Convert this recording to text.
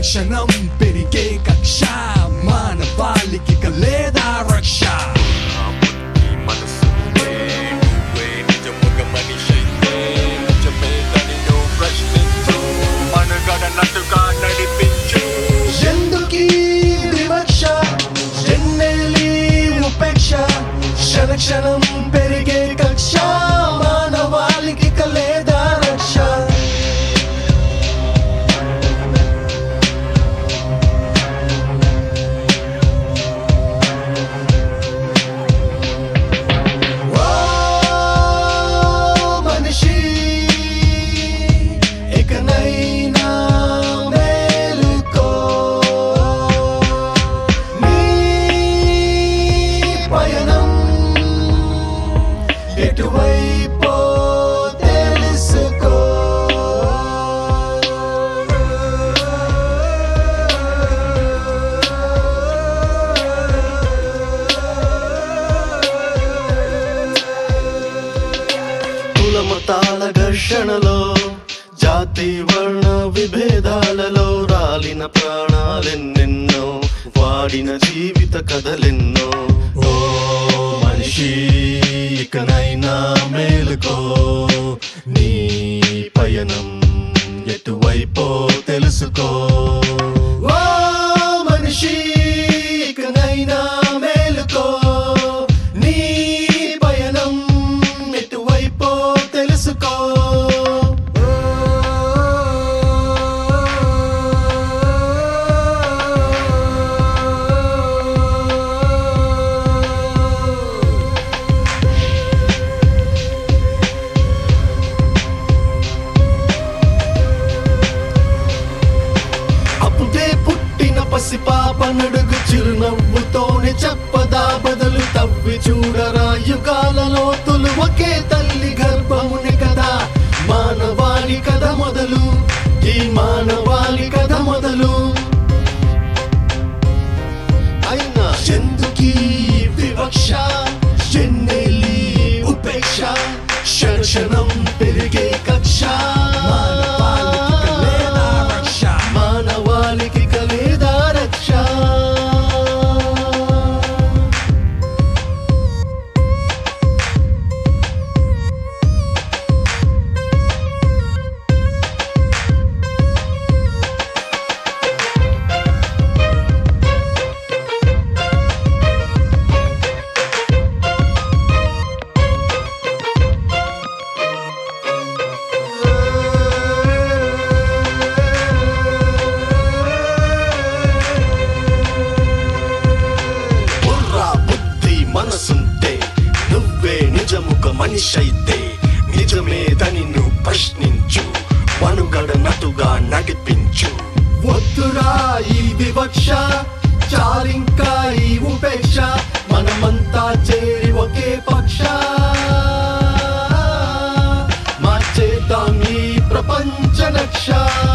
క్షణం పెరిగే కక్ష మానవాళికి కలేదా రక్ష ఈ మనసుంటే నువ్వే నిజముగా మనిషైతే నిజమేదని నువ్వు ప్రశ్నించు మనగడనట్టుగా నడిపించు ఎందుకీ వివక్ష ఎన్నెలి ఉపేక్ష క్షణ క్షణం పెరిగే కక్ష మానవాళికి కలేదా రక్ష ఓ మనిషి ఇకనైనా మేలుకో నీ పయనం ఎటువైపో తెలుసుకో కుల మతాల ఘర్షణలో జాతి వర్ణ విభేదాలలో రాలిన ప్రాణాలెన్నెన్నో వాడిన జీవిత కథలెన్నో ఓ మనిషి ఇకనైనా మేలుకో నీ పయనం ఎటువైపో తెలుసుకో ఓ మనిషి ఇకనైనా మేలుకో నీ పయనం ఎటువైపో తెలుసుకో అప్పుడే పుట్టిన పసిపాప నడుగు చిరునవ్వుతోనే చెప్పదా బదులు తవ్వి చూడరా యుగాలలో తొలు ఒకే తల్లి గర్భముని కదా మానవాళి కథ మొదలు ఈ మానవాళి కథ మొదలు అయినా ఎందుకీ వివక్ష ఎన్నెలి ఉపేక్ష క్షణ క్షణం పెరిగే కక్ష మానవాళికి కలేదా రక్ష మానవాళికి కలేదా రక్ష బుర్రా బుద్ధి మనసుంటే నువ్వే నిజముక మనిషైతే నిజమేదని నువ్వు ప్రశ్నించు మనుగడ నటుగా నడిపించు వద్దురా ఈ వివక్ష చాలింకా ఈ ఉపేక్ష మనమంతా చేరి ఒకే పక్ష మార్చేద్దాం ఈ ప్రపంచ నక్ష